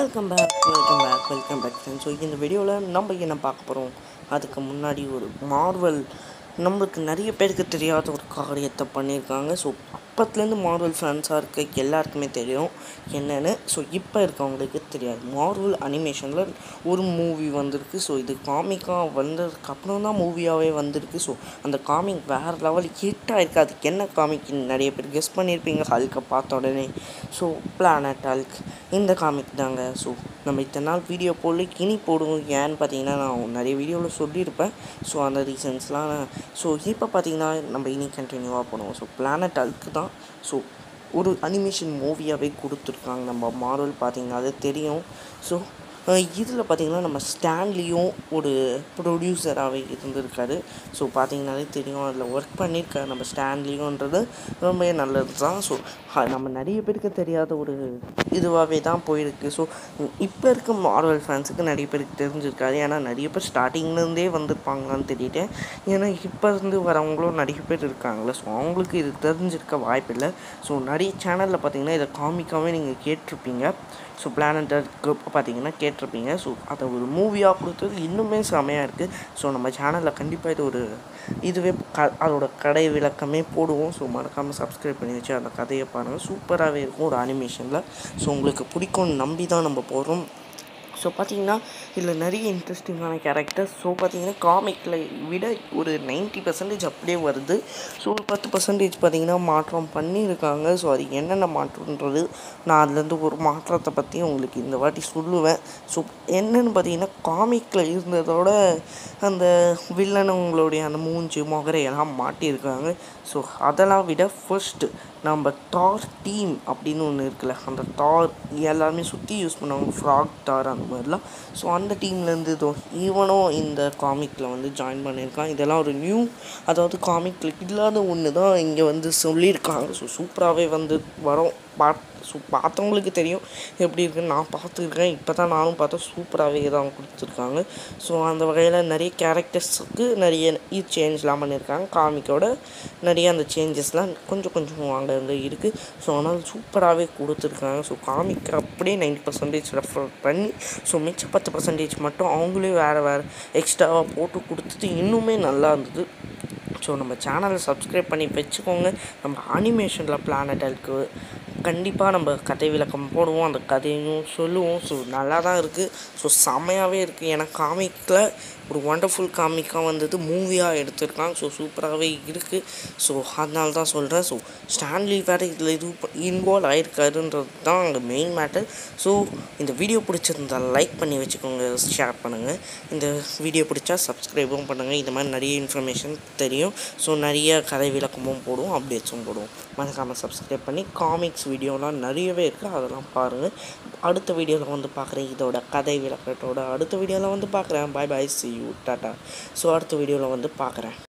welcome back welcome back welcome back so இந்த வீடியோவில் நம்ம என்ன பார்க்க போகிறோம் அதுக்கு முன்னாடி ஒரு மார்வல் நம்மளுக்கு நிறைய பேருக்கு தெரியாத ஒரு காரியத்தை பண்ணியிருக்காங்க ஸோ அப்பத்துலேருந்து மார்வல் ஃபேன்ஸாக இருக்க எல்லாருக்குமே தெரியும் என்னென்னு ஸோ இப்போ இருக்கவங்களுக்கு தெரியாது மார்வல் அனிமேஷனில் ஒரு மூவி வந்திருக்கு ஸோ இது காமிக்காக வந்ததுக்கு அப்புறம் தான் மூவியாகவே வந்திருக்கு ஸோ அந்த காமிக் வேறு லெவல் ஹிட் ஆயிருக்கு அதுக்கு என்ன காமிக் நிறைய பேர் கெஸ் பண்ணியிருப்பீங்க ஹல்கை பார்த்த உடனே ஸோ பிளானட் ஹல்க் இந்த காமிக் தாங்க ஸோ நம்ம இத்தனை நாள் வீடியோ போடல இனி போடுவோம் ஏன்னு பார்த்தீங்கன்னா நான் நிறைய வீடியோவில் சொல்லியிருப்பேன் ஸோ அந்த ரீசன்ஸ்லாம் ஸோ இப்போ பார்த்தீங்கன்னா நம்ம இனி கண்டினியூவாக போடுவோம் ஸோ பிளானட் ஹல்க் தான் ஸோ ஒரு அனிமேஷன் மூவியாகவே கொடுத்துருக்காங்க நம்ம மார்வல் பார்த்தீங்கன்னா அது தெரியும் ஸோ இதில் பார்த்தீங்கன்னா நம்ம ஸ்டான்லியும் ஒரு ப்ரொடியூசராகவே இருந்திருக்காரு ஸோ பார்த்தீங்கனாலே தெரியும் அதில் ஒர்க் பண்ணியிருக்காரு நம்ம ஸ்டான்லியுன்றது ரொம்ப நல்லது தான் ஸோ நம்ம நிறைய பேருக்கு தெரியாத ஒரு இதுவாகவே தான் போயிருக்கு ஸோ இப்போ இருக்க மார்வல் ஃபேன்ஸுக்கு நிறைய பேருக்கு தெரிஞ்சிருக்காது ஏன்னா நிறைய பேர் ஸ்டார்டிங்லேருந்தே வந்திருப்பாங்களான்னு தெரியல ஏன்னா இப்போ இருந்து வரவங்களும் நிறைய பேர் இருக்காங்களே ஸோ அவங்களுக்கு இது தெரிஞ்சிருக்க வாய்ப்பில்லை ஸோ நிறைய சேனலில் பார்த்தீங்கன்னா இதை காமிக்காமே நீங்கள் கேட்டிருப்பீங்க ஸோ பிளானட்டுக்கு பார்த்தீங்கன்னா கேட்டிருப்பீங்க ஸோ அதை ஒரு மூவியாக கொடுத்தது இன்னுமே செமையாக இருக்குது ஸோ நம்ம சேனலில் கண்டிப்பாக இது ஒரு இதுவே க அதோட கடை விளக்கமே போடுவோம் ஸோ மறக்காமல் சப்ஸ்கிரைப் பண்ணி வச்சு அந்த கதையை பாருங்கள் சூப்பராகவே இருக்கும் ஒரு அனிமேஷனில் ஸோ உங்களுக்கு பிடிக்கும்னு நம்பி தான் நம்ம போகிறோம் ஸோ பார்த்தீங்கன்னா இதில் நிறைய இன்ட்ரெஸ்டிங்கான கேரக்டர்ஸ் ஸோ பார்த்தீங்கன்னா காமிக்கில் விட ஒரு நைன்ட்டி பர்சன்டேஜ் அப்படியே வருது ஸோ ஒரு பத்து பர்சன்டேஜ் பார்த்தீங்கன்னா மாற்றம் பண்ணியிருக்காங்க ஸோ அது என்னென்ன மாற்றம்ன்றது நான் அதுலேருந்து ஒரு மாற்றத்தை பற்றி உங்களுக்கு இந்த வாட்டி சொல்லுவேன் ஸோ என்னென்னு பார்த்தீங்கன்னா காமிக்கில் இருந்ததோட அந்த வில்லனுங்களுடைய அந்த மூஞ்சி முகரை எல்லாம் மாட்டியிருக்காங்க ஸோ அதெல்லாம் விட ஃபர்ஸ்ட்டு நம்ம தார் டீம் அப்படின்னு ஒன்று இருக்குல்ல அந்த தார் எல்லாருமே சுற்றி யூஸ் பண்ணுவாங்க ஃப்ராக் தார் அந்த மாதிரிலாம் ஸோ அந்த டீம்லேருந்து இதோ இவனும் இந்த காமிக்கில் வந்து ஜாயின் பண்ணியிருக்கான் இதெல்லாம் ஒரு நியூ அதாவது காமிக்கில் இல்லாத ஒன்று தான் இங்கே வந்து சொல்லியிருக்காங்க ஸோ சூப்பராகவே வந்து வரும் பார்ட் ஸோ பார்த்தவங்களுக்கு தெரியும் எப்படி இருக்குன்னு நான் பார்த்துருக்கேன் இப்போ தான் நானும் பார்த்தேன் சூப்பராகவே தான் கொடுத்துருக்காங்க ஸோ அந்த வகையில் நிறைய கேரக்டர்ஸுக்கு நிறைய சேஞ்ச்லாம் பண்ணியிருக்காங்க காமிக்கோட நிறைய அந்த சேஞ்சஸ்லாம் கொஞ்சம் கொஞ்சம் அங்கே இருக்குது ஸோ ஆனால் சூப்பராகவே கொடுத்துருக்காங்க ஸோ காமிக் அப்படியே நைன்டி பர்சன்டேஜ் ரெஃபர் பண்ணி ஸோ மிச்ச பத்து பர்சன்டேஜ் மட்டும் அவங்களே வேறு வேறு எக்ஸ்ட்ராவாக போட்டு கொடுத்துட்டு இன்னுமே நல்லா இருந்தது ஸோ நம்ம சேனலை சப்ஸ்கிரைப் பண்ணி வச்சுக்கோங்க நம்ம அனிமேஷனில் பிளானட் இருக்குது கண்டிப்பாக நம்ம கதை விளக்கம் போடுவோம் அந்த கதையும் சொல்லுவோம் ஸோ நல்லா தான் இருக்குது ஸோ செம்மையாகவே இருக்குது ஏன்னா காமிக்கில் ஒரு ஒண்டர்ஃபுல் காமிக்காக வந்தது மூவியாக எடுத்திருக்காங்க ஸோ சூப்பராகவே இருக்குது ஸோ அதனால தான் சொல்கிறேன் ஸோ ஸ்டான்லி வேறு இதில் இது இன்வால்வ் ஆகிருக்காருன்றது தான் அங்கே மெயின் மேட்டர் ஸோ இந்த வீடியோ பிடிச்சிருந்தா லைக் பண்ணி வச்சுக்கோங்க ஷேர் பண்ணுங்கள் இந்த வீடியோ பிடிச்சா சப்ஸ்கிரைபும் பண்ணுங்கள் இந்த மாதிரி நிறைய இன்ஃபர்மேஷன் தெரியும் ஸோ நிறைய கதை விளக்கமும் போடுவோம் அப்டேட்ஸும் போடுவோம் மறக்காமல் சப்ஸ்கிரைப் பண்ணி காமிக்ஸ் வீடியோலாம் நிறையவே இருக்குது அதெல்லாம் பாருங்கள் அடுத்த வீடியோவில் வந்து பார்க்குறேன் இதோட கதை விளக்கத்தோட அடுத்த வீடியோவில் வந்து பார்க்குறேன் பாய் பாய் சி யூ டாட்டா ஸோ அடுத்த வீடியோவில் வந்து பார்க்குறேன்